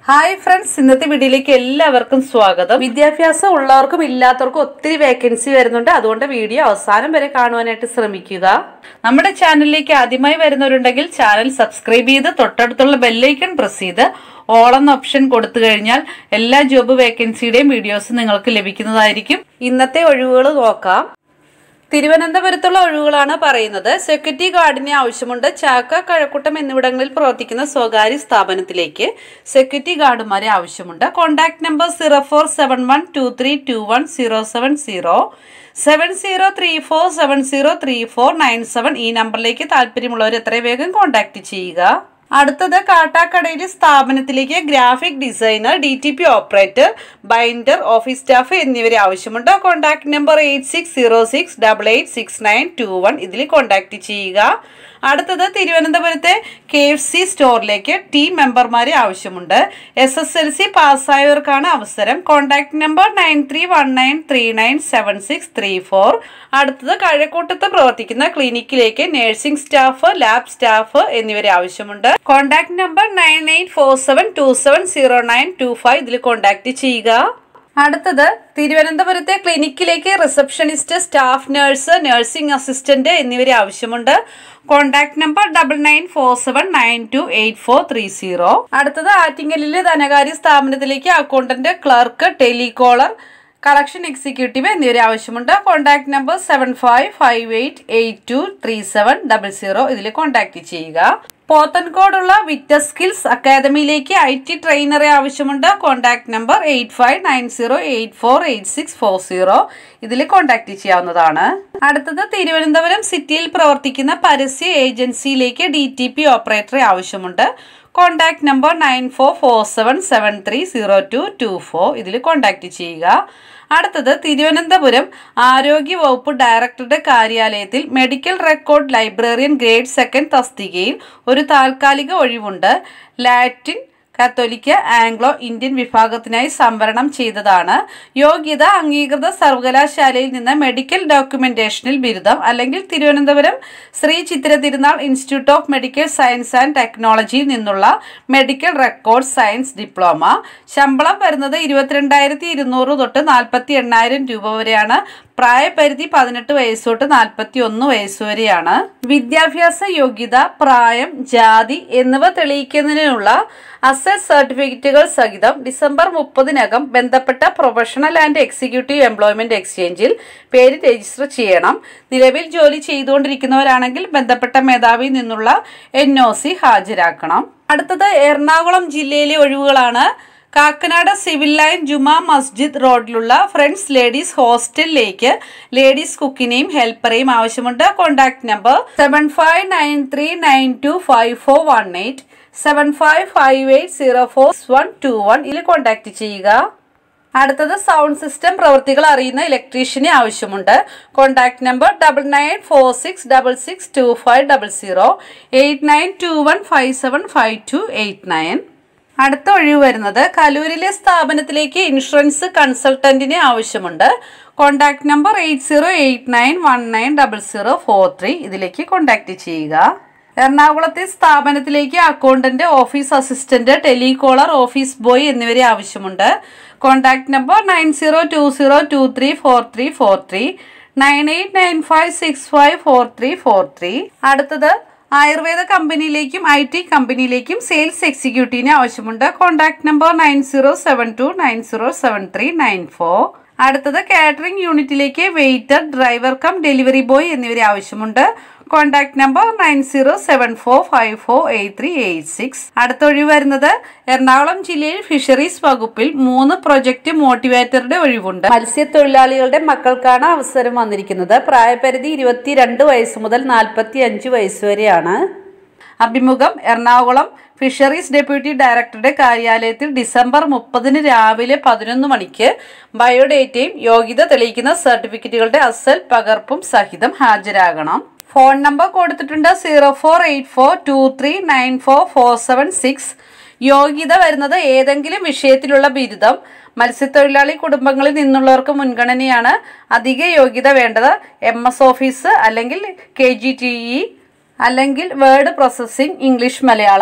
hi friends ഇന്നത്തെ വീഡിയോയിലേക്ക് എല്ലാവർക്കും സ്വാഗതം വിദ്യാഭ്യാസം ഉള്ളവർക്കും ഇല്ലാത്തവർക്കും ഒത്തിരി വേക്കൻസി വരുന്നുണ്ട് അതുകൊണ്ട് വീഡിയോ അവസാനം വരെ കാണുവാനായിട്ട് ശ്രമിക്കുക നമ്മുടെ ചാനലിലേക്ക് ആദ്യമായി വരുന്നവരുണ്ടെങ്കിൽ ചാനൽ സബ്സ്ക്രൈബ് ചെയ്ത് തൊട്ടടുത്തുള്ള ബെല്ലൈക്കൺ പ്രസ് ചെയ്ത് ഓൾ എന്ന ഓപ്ഷൻ കൊടുത്തു കഴിഞ്ഞാൽ എല്ലാ ജോബ് വേക്കൻസിയുടെയും വീഡിയോസ് നിങ്ങൾക്ക് ലഭിക്കുന്നതായിരിക്കും ഇന്നത്തെ ഒഴിവുകൾ നോക്കാം തിരുവനന്തപുരത്തുള്ള ഒഴിവുകളാണ് പറയുന്നത് സെക്യൂരിറ്റി ഗാർഡിനെ ആവശ്യമുണ്ട് ചാക്ക കഴക്കൂട്ടം എന്നിവിടങ്ങളിൽ പ്രവർത്തിക്കുന്ന സ്വകാര്യ സ്ഥാപനത്തിലേക്ക് സെക്യൂരിറ്റി ഗാർഡുമാരെ ആവശ്യമുണ്ട് contact number zero four seven one two three two one zero seven zero seven zero three four seven zero three four nine seven ഈ നമ്പറിലേക്ക് താല്പര്യമുള്ളവർ എത്രയും വേഗം കോൺടാക്ട് ചെയ്യുക അടുത്തത് കാട്ടാക്കടയിലെ സ്ഥാപനത്തിലേക്ക് graphic designer D T P operator binder office staff എന്നിവരെ ആവശ്യമുണ്ട് contact number eight six zero six double eight six nine two one ഇതിൽ കോൺടാക്ട് ചെയ്യുക അടുത്തത് തിരുവനന്തപുരത്തെ കെ എഫ് സി സ്റ്റോറിലേക്ക് ടീം മെമ്പർമാരെ ആവശ്യമുണ്ട് എസ് എസ് എൽ സി പാസ്സായവർക്കാണ് അവസരം contact number nine three one nine three nine seven six three four അടുത്തത് കഴക്കൂട്ടത്ത് പ്രവർത്തിക്കുന്ന ക്ലിനിക്കിലേക്ക് നഴ്സിംഗ് സ്റ്റാഫ് ലാബ് സ്റ്റാഫ് എന്നിവരെ ആവശ്യമുണ്ട് contact number nine eight four seven two seven zero nine two five ഇതിൽ contact ചെയ്യുക അടുത്തത് തിരുവനന്തപുരത്തെ ക്ലിനിക്കിലേക്ക് receptionist staff nurse nursing assistant എന്നിവരെ ആവശ്യമുണ്ട് contact number double nine four seven nine two eight four three zero അടുത്തത് ആറ്റിങ്ങലിലെ ധനകാര്യ സ്ഥാപനത്തിലേക്ക് accountant clerk telecaller collection executive എന്നിവരെ ആവശ്യമുണ്ട് contact number seven five five eight eight two three seven double zero ഇതിൽ contact ചെയ്യുക പോത്തൻകോടുള്ള വിറ്റ സ്കിൽസ് അക്കാദമിയിലേക്ക് ഐ ടി ട്രെയിനറെ ആവശ്യമുണ്ട് contact number eight five nine zero eight four eight six four zero ഇതിൽ contact ചെയ്യാവുന്നതാണ് അടുത്തത് തിരുവനന്തപുരം സിറ്റിയിൽ പ്രവർത്തിക്കുന്ന പരസ്യ ഏജൻസിയിലേക്ക് ഡി ടി പി ഓപ്പറേറ്ററെ ആവശ്യമുണ്ട് contact number nine four four seven seven three zero two two four ഇതിൽ കോൺടാക്ട് ചെയ്യുക അടുത്തത് തിരുവനന്തപുരം ആരോഗ്യ വകുപ്പ് ഡയറക്ടറുടെ കാര്യാലയത്തിൽ medical record librarian grade second തസ്തികയിൽ ഒരു താൽക്കാലിക ഒഴിവുണ്ട് ലാറ്റിൻ കത്തോലിക്ക ആംഗ്ലോ ഇന്ത്യൻ വിഭാഗത്തിനായി സംവരണം ചെയ്തതാണ് യോഗ്യത അംഗീകൃത സർവകലാശാലയിൽ നിന്ന് മെഡിക്കൽ ഡോക്യുമെന്റേഷനിൽ ബിരുദം അല്ലെങ്കിൽ Thiruvananthapuram Shri Chithira Thirunal institute of medical science and ടെക്നോളജിയിൽ നിന്നുള്ള മെഡിക്കൽ റെക്കോർഡ് സയൻസ് ഡിപ്ലോമ ശമ്പളം വരുന്നത് ഇരുപത്തിരണ്ടായിരത്തി ഇരുന്നൂറ് തൊട്ട് നാൽപ്പത്തി എണ്ണായിരം രൂപ വരെയാണ് പ്രായപരിധി പതിനെട്ട് വയസ്സ് തൊട്ട് നാൽപ്പത്തി ഒന്ന് വയസ്സ് വരെയാണ് വിദ്യാഭ്യാസ യോഗ്യത പ്രായം ജാതി എന്നിവ തെളിയിക്കുന്നതിനുള്ള അസറ്റ് സർട്ടിഫിക്കറ്റുകൾ സഹിതം ഡിസംബർ മുപ്പതിനകം ബന്ധപ്പെട്ട പ്രൊഫഷണൽ ആൻഡ് എക്സിക്യൂട്ടീവ് എംപ്ലോയ്മെന്റ് എക്സ്ചേഞ്ചിൽ പേര് രജിസ്റ്റർ ചെയ്യണം നിലവിൽ ജോലി ചെയ്തുകൊണ്ടിരിക്കുന്നവരാണെങ്കിൽ ബന്ധപ്പെട്ട മേധാവിയിൽ നിന്നുള്ള എൻ ഒ സി ഹാജരാക്കണം അടുത്തത് എറണാകുളം ജില്ലയിലെ ഒഴിവുകളാണ് കാക്കനാട് സിവിൽ ലൈൻ ജുമാ മസ്ജിദ് റോഡിലുള്ള ഫ്രണ്ട്സ് ലേഡീസ് ഹോസ്റ്റലിലേക്ക് ലേഡീസ് കുക്കിനെയും ഹെൽപ്പറേയും ആവശ്യമുണ്ട് contact number seven five nine three nine two five four one eight seven five five eight zero four one two one ഇതിൽ കോൺടാക്ട് ചെയ്യുക അടുത്തത് സൗണ്ട് സിസ്റ്റം പ്രവൃത്തികൾ അറിയുന്ന ഇലക്ട്രീഷ്യനെ ആവശ്യമുണ്ട് contact number double nine four six double six two five double zero eight nine two one five seven five two eight nine അടുത്ത ഒഴിവ് വരുന്നത് കലൂരിലെ സ്ഥാപനത്തിലേക്ക് ഇൻഷുറൻസ് കൺസൾട്ടന്റിനെ ആവശ്യമുണ്ട് contact number eight zero eight nine one nine double zero four three ഇതിലേക്ക് contact ചെയ്യുക എറണാകുളത്തെ സ്ഥാപനത്തിലേക്ക് accountant office assistant telecaller office boy എന്നിവരെ ആവശ്യമുണ്ട് contact number nine zero two zero two three four three four three nine eight nine five six five four three four three അടുത്തത് ആയുർവേദ കമ്പനിയിലേക്കും I T കമ്പനിയിലേക്കും sales എക്സിക്യൂട്ടീവിനെ ആവശ്യമുണ്ട് contact number nine zero seven to nine zero seven three nine four അടുത്തത് catering യൂണിറ്റിലേക്ക് waiter driver cum delivery boy എന്നിവരെ ആവശ്യമുണ്ട് contact number nine zero seven four five four eight three eight six അടുത്ത ഒഴിവ് വരുന്നത് എറണാകുളം ജില്ലയിൽ ഫിഷറീസ് വകുപ്പിൽ മൂന്ന് പ്രൊജക്ട് മോട്ടിവേറ്ററുടെ ഒഴിവുണ്ട് മത്സ്യത്തൊഴിലാളികളുടെ മക്കൾക്കാണ് അവസരം വന്നിരിക്കുന്നത് പ്രായപരിധി ഇരുപത്തിരണ്ട് വയസ്സ് മുതൽ നാൽപ്പത്തി അഞ്ച് വയസ്സ് വരെയാണ് അഭിമുഖം എറണാകുളം ഫിഷറീസ് ഡെപ്യൂട്ടി ഡയറക്ടറുടെ കാര്യാലയത്തിൽ ഡിസംബർ മുപ്പതിന് രാവിലെ പതിനൊന്ന് മണിക്ക് ബയോഡേറ്റയും യോഗ്യത തെളിയിക്കുന്ന സർട്ടിഫിക്കറ്റുകളുടെ അസൽ പകർപ്പും സഹിതം ഹാജരാകണം ഫോൺ നമ്പർ കൊടുത്തിട്ടുണ്ട് zero four eight four two three nine four four seven six യോഗ്യത വരുന്നത് ഏതെങ്കിലും വിഷയത്തിലുള്ള ബിരുദം മത്സ്യത്തൊഴിലാളി കുടുംബങ്ങളിൽ നിന്നുള്ളവർക്ക് മുൻഗണനയാണ് അധിക യോഗ്യത വേണ്ടത് എം എസ് ഓഫീസ് അല്ലെങ്കിൽ കെ ജി ടി ഇ അല്ലെങ്കിൽ വേർഡ് പ്രോസസ്സിംഗ് ഇംഗ്ലീഷ് മലയാളം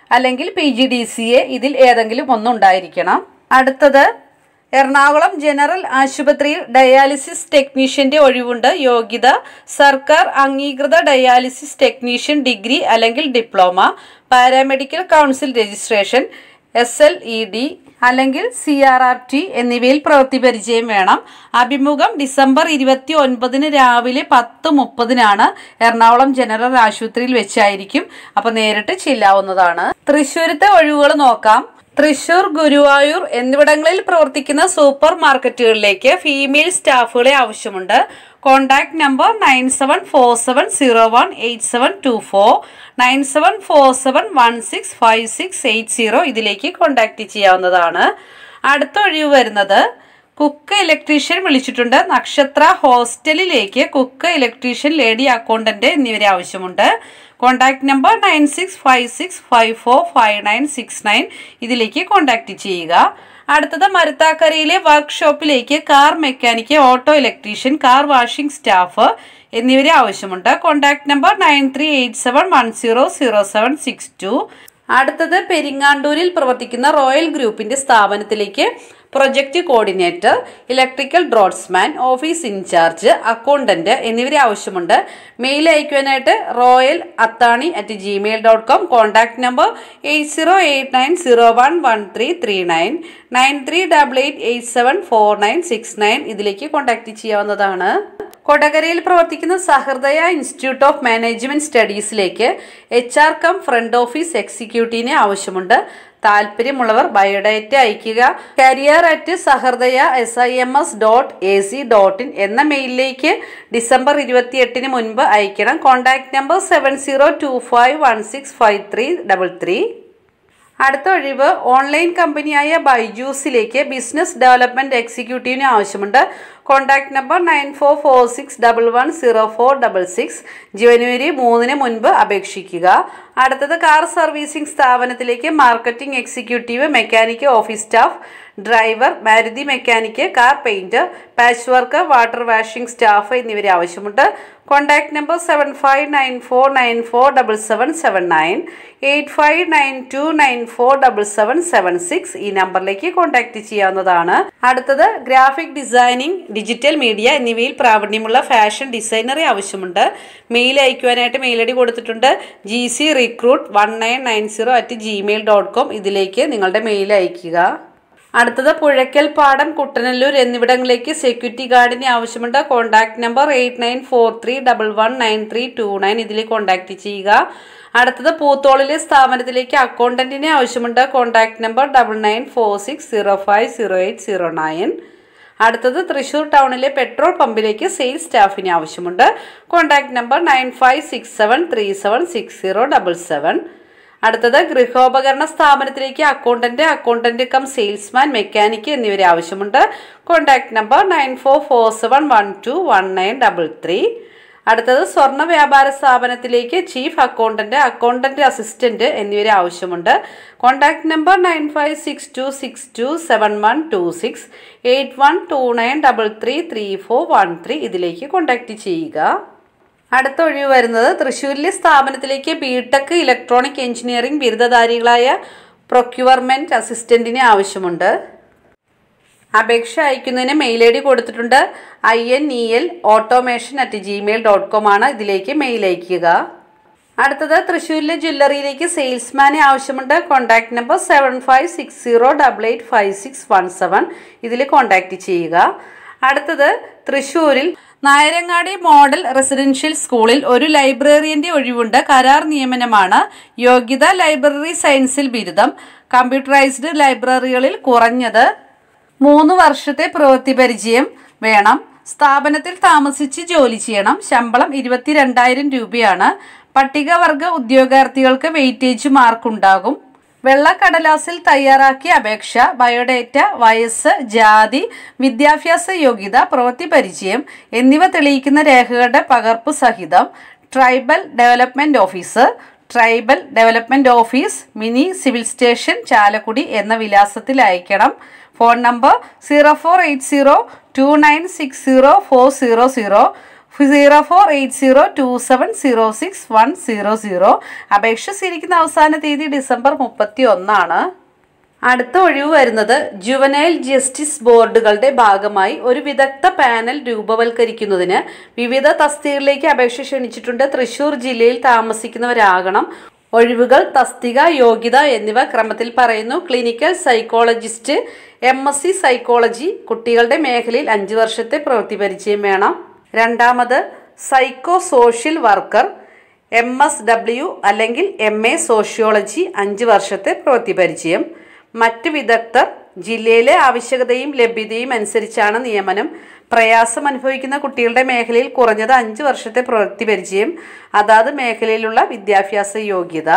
അല്ലെങ്കിൽ P G D C A ഇതിൽ ഏതെങ്കിലും ഒന്നുണ്ടായിരിക്കണം അടുത്തത് എറണാകുളം ജനറൽ ആശുപത്രിയിൽ ഡയാലിസിസ് ടെക്നീഷ്യന്റെ ഒഴിവുണ്ട് യോഗ്യത സർക്കാർ അംഗീകൃത ഡയാലിസിസ് ടെക്നീഷ്യൻ ഡിഗ്രി അല്ലെങ്കിൽ diploma paramedical council registration S L E D അല്ലെങ്കിൽ സി ആർ ആർ ടി എന്നിവയിൽ പ്രവൃത്തി പരിചയം വേണം അഭിമുഖം ഡിസംബർ ഇരുപത്തി ഒൻപതിന് രാവിലെ പത്ത് മുപ്പതിനാണ് എറണാകുളം ജനറൽ ആശുപത്രിയിൽ വെച്ചായിരിക്കും അപ്പോൾ നേരിട്ട് ചെല്ലാവുന്നതാണ് തൃശ്ശൂരത്തെ ഒഴിവുകൾ നോക്കാം തൃശൂർ ഗുരുവായൂർ എന്നിവിടങ്ങളിൽ പ്രവർത്തിക്കുന്ന സൂപ്പർ മാർക്കറ്റുകളിലേക്ക് ഫീമെയിൽ സ്റ്റാഫുകളെ ആവശ്യമുണ്ട് contact number nine seven four seven zero one eight seven two four nine seven four seven one six five six eight zero ഇതിലേക്ക് കോൺടാക്ട് ചെയ്യാവുന്നതാണ് അടുത്ത ഒഴിവ് വരുന്നത് കുക്ക് ഇലക്ട്രീഷ്യൻ വിളിച്ചിട്ടുണ്ട് നക്ഷത്ര ഹോസ്റ്റലിലേക്ക് കുക്ക് ഇലക്ട്രീഷ്യൻ ലേഡി അക്കൗണ്ടന്റ് എന്നിവരെ ആവശ്യമുണ്ട് contact number nine six five six five four five nine six nine ഇതിലേക്ക് കോൺടാക്ട് ചെയ്യുക അടുത്തത് മരുത്താക്കരയിലെ വർക്ക്ഷോപ്പിലേക്ക് car mechanic auto electrician car washing staff എന്നിവരെ ആവശ്യമുണ്ട് contact number nine three eight seven one zero zero seven six two അടുത്തത് പെരിങ്ങാണ്ടൂരിൽ പ്രവർത്തിക്കുന്ന റോയൽ ഗ്രൂപ്പിന്റെ സ്ഥാപനത്തിലേക്ക് project coordinator electrical draughtsman office incharge accountant എന്നിവരെ ആവശ്യമുണ്ട് മെയിൽ അയക്കുവാനായിട്ട് royal Athani at Gmail dot com contact number eight zero eight nine zero one one three three nine nine three double eight eight seven four nine six nine ഇതിലേക്ക് contact ചെയ്യാവുന്നതാണ് കൊടകരയിൽ പ്രവർത്തിക്കുന്ന Sahrudaya institute of management സ്റ്റഡീസിലേക്ക് H R come front office എക്സിക്യൂട്ടീവിനെ ആവശ്യമുണ്ട് താല്പര്യമുള്ളവർ biodata അയയ്ക്കുക career at Sahrudaya S I M S dot A C dot in എന്ന മെയിലിലേക്ക് ഡിസംബർ ഇരുപത്തിയെട്ടിന് മുൻപ് അയക്കണം contact number seven zero two five one six five three double three അടുത്ത ഒഴിവ് ഓൺലൈൻ കമ്പനിയായ ബൈജൂസിലേക്ക് ബിസിനസ് ഡെവലപ്മെന്റ് എക്സിക്യൂട്ടീവിന് ആവശ്യമുണ്ട് contact number nine four four six double one zero four double six ജനുവരി മൂന്നിന് മുൻപ് അപേക്ഷിക്കുക അടുത്തത് കാർ സർവീസിംഗ് സ്ഥാപനത്തിലേക്ക് marketing executive mechanic office staff driver Maruti mechanic car painter patch work water washing staff എന്നിവരെ ആവശ്യമുണ്ട് contact number seven five nine four nine four double seven seven nine eight five nine two nine four double seven seven six ഈ നമ്പറിലേക്ക് contact ചെയ്യാവുന്നതാണ് അടുത്തത് graphic designing digital media എന്നിവയിൽ പ്രാവീണ്യമുള്ള fashion ഡിസൈനറെ ആവശ്യമുണ്ട് mail അയക്കുവാനായിട്ട് മെയിൽ ഐ ഡി കൊടുത്തിട്ടുണ്ട് G C recruit one nine nine zero at Gmail dot com ഇതിലേക്ക് നിങ്ങളുടെ മെയിൽ അയയ്ക്കുക അടുത്തത് പുഴയ്ക്കൽ പാടം കുട്ടനല്ലൂർ എന്നിവിടങ്ങളിലേക്ക് സെക്യൂരിറ്റി ഗാർഡിന് ആവശ്യമുണ്ട് contact number eight nine four three double one nine three two nine ഇതിൽ കോൺടാക്ട് ചെയ്യുക അടുത്തത് പൂത്തോളിലെ സ്ഥാപനത്തിലേക്ക് അക്കൗണ്ടന്റിനെ ആവശ്യമുണ്ട് contact number double nine four six zero five zero eight zero nine അടുത്തത് തൃശൂർ ടൗണിലെ പെട്രോൾ പമ്പിലേക്ക് സെയിൽസ് സ്റ്റാഫിന് ആവശ്യമുണ്ട് contact number nine five six seven three seven six zero double seven അടുത്തത് ഗൃഹോപകരണ സ്ഥാപനത്തിലേക്ക് accountant accountant cum salesman mechanic എന്നിവരെ ആവശ്യമുണ്ട് contact number nine four four seven one two one nine double three അടുത്തത് സ്വർണ്ണ വ്യാപാര സ്ഥാപനത്തിലേക്ക് ചീഫ് അക്കൗണ്ടന്റ് അക്കൗണ്ടന്റ് അസിസ്റ്റന്റ് എന്നിവരെ ആവശ്യമുണ്ട് contact number nine five six two six two seven one two six eight one two nine double three three four one three ഇതിലേക്ക് contact ചെയ്യുക അടുത്ത ഒഴിവ് വരുന്നത് തൃശ്ശൂരിലെ സ്ഥാപനത്തിലേക്ക് ബിടെക് ഇലക്ട്രോണിക് എഞ്ചിനീയറിംഗ് ബിരുദധാരികളായ പ്രൊക്യൂവർമെന്റ് അസിസ്റ്റന്റിനെ ആവശ്യമുണ്ട് അപേക്ഷ അയക്കുന്നതിന് മെയിൽ ഐ ഡി കൊടുത്തിട്ടുണ്ട് I N E L automation at Gmail dot com ആണ് ഇതിലേക്ക് മെയിൽ അയയ്ക്കുക അടുത്തത് തൃശ്ശൂരിലെ ജ്വല്ലറിയിലേക്ക് സെയിൽസ്മാനെ ആവശ്യമുണ്ട് contact number seven five six zero double eight five six one seven ഇതിൽ കോൺടാക്ട് ചെയ്യുക അടുത്തത് തൃശ്ശൂരിൽ നായരങ്ങാടി മോഡൽ റെസിഡൻഷ്യൽ സ്കൂളിൽ ഒരു ലൈബ്രറിയന്റെ ഒഴിവുണ്ട് കരാർ നിയമനമാണ് യോഗ്യത ലൈബ്രറി സയൻസിൽ ബിരുദം കമ്പ്യൂട്ടറൈസ്ഡ് ലൈബ്രറികളിൽ കുറഞ്ഞത് മൂന്ന് വർഷത്തെ പ്രവൃത്തി പരിചയം വേണം സ്ഥാപനത്തിൽ താമസിച്ച് ജോലി ചെയ്യണം ശമ്പളം ഇരുപത്തിരണ്ടായിരം രൂപയാണ് പട്ടികവർഗ ഉദ്യോഗാർത്ഥികൾക്ക് വെയിറ്റേജ് മാർക്ക് ഉണ്ടാകും വെള്ളക്കടലാസിൽ തയ്യാറാക്കിയ അപേക്ഷ ബയോഡേറ്റ വയസ്സ് ജാതി വിദ്യാഭ്യാസ യോഗ്യത പ്രവൃത്തി പരിചയം എന്നിവ തെളിയിക്കുന്ന രേഖകളുടെ പകർപ്പ് സഹിതം tribal development officer tribal development office mini civil station Chalakudy എന്ന വിലാസത്തിൽ അയക്കണം phone number zero four eight zero two nine six zero four zero zero zero four eight zero two seven zero six one zero zero അപേക്ഷ സ്വീകരിക്കുന്ന അവസാന തീയതി December മുപ്പത്തി ഒന്നാണ് അടുത്ത ഒഴിവ് വരുന്നത് ജുവനൈൽ ജസ്റ്റിസ് ബോർഡുകളുടെ ഭാഗമായി ഒരു വിദഗ്ധ പാനൽ രൂപവൽക്കരിക്കുന്നതിന് വിവിധ തസ്തികകളിലേക്ക് അപേക്ഷ ക്ഷണിച്ചിട്ടുണ്ട് തൃശൂർ ജില്ലയിൽ താമസിക്കുന്നവരാകണം ഒഴിവുകൾ തസ്തിക യോഗ്യത എന്നിവ ക്രമത്തിൽ പറയുന്നു clinical psychologist M S C psychology കുട്ടികളുടെ മേഖലയിൽ അഞ്ച് വർഷത്തെ പ്രവൃത്തി പരിചയം വേണം രണ്ടാമത് psycho social worker M S W അല്ലെങ്കിൽ എം എ സോഷ്യോളജി അഞ്ച് വർഷത്തെ പ്രവൃത്തി പരിചയം മറ്റ് വിദഗ്ധർ ജില്ലയിലെ ആവശ്യകതയും ലഭ്യതയും അനുസരിച്ചാണ് നിയമനം പ്രയാസം അനുഭവിക്കുന്ന കുട്ടികളുടെ മേഖലയിൽ കുറഞ്ഞത് അഞ്ച് വർഷത്തെ പ്രവൃത്തി പരിചയം അതാത് മേഖലയിലുള്ള വിദ്യാഭ്യാസ യോഗ്യത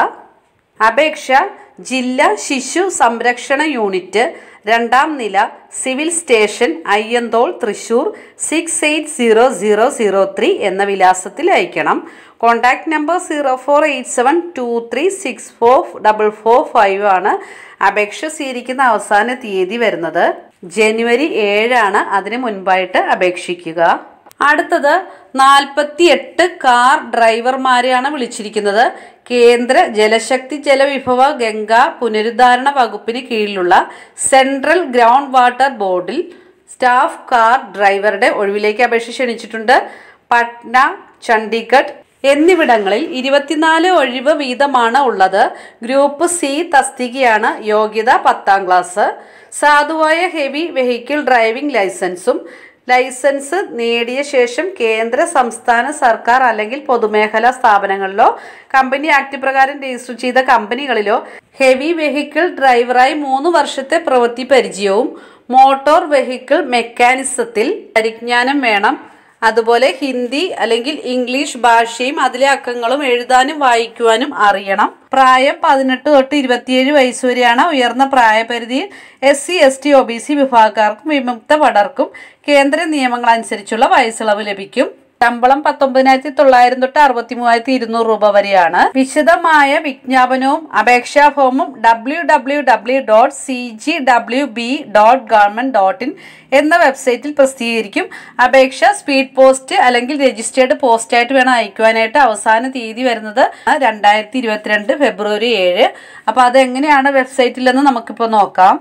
അപേക്ഷ ജില്ലാ ശിശു സംരക്ഷണ യൂണിറ്റ് രണ്ടാം നില civil station Ayyanthole Thrissur six eight zero zero zero three എന്ന വിലാസത്തിൽ അയക്കണം contact number zero four eight seven two three six four double four five ആണ് അപേക്ഷ സ്വീകരിക്കുന്ന അവസാന തീയതി വരുന്നത് ജനുവരി ഏഴാണ് അതിന് മുൻപായിട്ട് അപേക്ഷിക്കുക അടുത്തത് നാൽപ്പത്തി എട്ട് കാർ ഡ്രൈവർമാരെയാണ് വിളിച്ചിരിക്കുന്നത് കേന്ദ്ര ജലശക്തി ജലവിഭവ ഗംഗ പുനരുദ്ധാരണ വകുപ്പിന് കീഴിലുള്ള സെൻട്രൽ ഗ്രൗണ്ട് വാട്ടർ ബോർഡിൽ സ്റ്റാഫ് കാർ ഡ്രൈവറുടെ ഒഴിവിലേക്ക് അപേക്ഷ ക്ഷണിച്ചിട്ടുണ്ട് പട്ന ചണ്ഡീഗഡ് എന്നിവിടങ്ങളിൽ ഇരുപത്തിനാല് ഒഴിവ് വീതമാണ് ഉള്ളത് ഗ്രൂപ്പ് സി തസ്തികയാണ് യോഗ്യത പത്താം ക്ലാസ് സാധുവായ ഹെവി വെഹിക്കിൾ ഡ്രൈവിംഗ് ലൈസൻസും ലൈസൻസ് നേടിയ ശേഷം കേന്ദ്ര സംസ്ഥാന സർക്കാർ അല്ലെങ്കിൽ പൊതുമേഖലാ സ്ഥാപനങ്ങളിലോ കമ്പനി ആക്ട് പ്രകാരം രജിസ്റ്റർ ചെയ്ത കമ്പനികളിലോ ഹെവി വെഹിക്കിൾ ഡ്രൈവറായി മൂന്ന് വർഷത്തെ പ്രവൃത്തി പരിചയവും മോട്ടോർ വെഹിക്കിൾ മെക്കാനിസത്തിൽ പരിജ്ഞാനം വേണം അതുപോലെ ഹിന്ദി അല്ലെങ്കിൽ ഇംഗ്ലീഷ് ഭാഷയും അതിലെ അക്കങ്ങളും എഴുതാനും വായിക്കുവാനും അറിയണം പ്രായം പതിനെട്ട് തൊട്ട് ഇരുപത്തിയേഴ് വയസ്സ് വരെയാണ് ഉയർന്ന പ്രായപരിധിയിൽ S C S T O B C വിഭാഗക്കാർക്കും വിമുക്ത ഭടർക്കും കേന്ദ്ര നിയമങ്ങൾ അനുസരിച്ചുള്ള വയസ്സിളവ് ലഭിക്കും ശമ്പളം പത്തൊമ്പതിനായിരത്തി തൊള്ളായിരം തൊട്ട് അറുപത്തി മൂവായിരത്തി ഇരുന്നൂറ് രൂപ വരെയാണ് വിശദമായ വിജ്ഞാപനവും അപേക്ഷാ ഫോമും W W W dot C G W B dot government dot in എന്ന വെബ്സൈറ്റിൽ പ്രസിദ്ധീകരിക്കും അപേക്ഷ സ്പീഡ് പോസ്റ്റ് അല്ലെങ്കിൽ രജിസ്റ്റേർഡ് പോസ്റ്റ് ആയിട്ട് വേണം അയക്കുവാനായിട്ട് അവസാന തീയതി വരുന്നത് രണ്ടായിരത്തി ഇരുപത്തിരണ്ട് ഫെബ്രുവരി ഏഴ് അപ്പോൾ അതെങ്ങനെയാണ് വെബ്സൈറ്റിലെന്ന് നമുക്കിപ്പോൾ നോക്കാം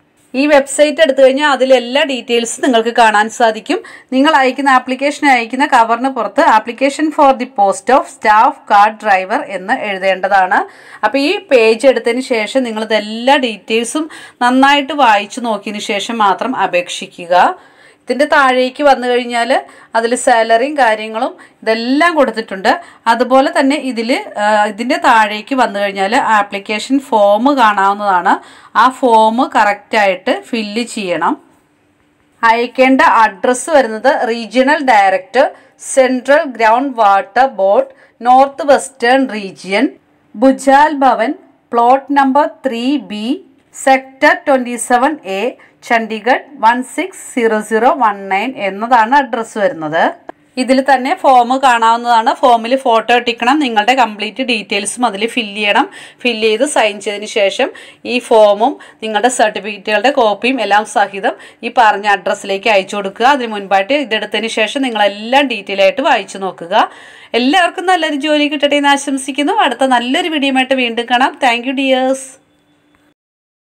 ഈ വെബ്സൈറ്റ് എടുത്തു കഴിഞ്ഞാൽ അതിലെല്ലാ ഡീറ്റെയിൽസും നിങ്ങൾക്ക് കാണാൻ സാധിക്കും നിങ്ങൾ അയക്കുന്ന ആപ്ലിക്കേഷൻ അയക്കുന്ന കവറിന് പുറത്ത് application for the post of staff car driver എന്ന് എഴുതേണ്ടതാണ് അപ്പോൾ ഈ പേജ് എടുത്തതിന് ശേഷം നിങ്ങൾ ഇതെല്ലാ ഡീറ്റെയിൽസും നന്നായിട്ട് വായിച്ചു നോക്കിയതിന് ശേഷം മാത്രം അപേക്ഷിക്കുക ഇതിൻ്റെ താഴേക്ക് വന്നു കഴിഞ്ഞാൽ അതിൽ സാലറിയും കാര്യങ്ങളും ഇതെല്ലാം കൊടുത്തിട്ടുണ്ട് അതുപോലെ തന്നെ ഇതിൽ ഇതിൻ്റെ താഴേക്ക് വന്നു കഴിഞ്ഞാൽ ആപ്ലിക്കേഷൻ ഫോം കാണാവുന്നതാണ് ആ ഫോം കറക്റ്റായിട്ട് ഫില്ല് ചെയ്യണം അയക്കേണ്ട അഡ്രസ്സ് വരുന്നത് regional director central ground water board north western region Bhujal Bhavan plot number three B sector twenty seven A Chandigarh one six zero zero one nine എന്നതാണ് അഡ്രസ്സ് വരുന്നത് ഇതിൽ തന്നെ ഫോം കാണാവുന്നതാണ് ഫോമിൽ ഫോട്ടോ ഒട്ടിക്കണം നിങ്ങളുടെ കംപ്ലീറ്റ് ഡീറ്റെയിൽസും അതിൽ ഫില്ല് ചെയ്യണം ഫില്ല് ചെയ്ത് സൈൻ ചെയ്തതിന് ശേഷം ഈ ഫോമും നിങ്ങളുടെ സർട്ടിഫിക്കറ്റുകളുടെ കോപ്പിയും എല്ലാം സഹിതം ഈ പറഞ്ഞ അഡ്രസ്സിലേക്ക് അയച്ചു കൊടുക്കുക അതിന് മുൻപായിട്ട് ഇതെടുത്തതിന് ശേഷം നിങ്ങളെല്ലാം ഡീറ്റെയിൽ ആയിട്ട് വായിച്ചു നോക്കുക എല്ലാവർക്കും നല്ലൊരു ജോലി കിട്ടട്ടെ എന്ന് ആശംസിക്കുന്നു അടുത്ത നല്ലൊരു വീഡിയോ ആയിട്ട് വീണ്ടും കാണാം താങ്ക് യു ഡിയേഴ്സ്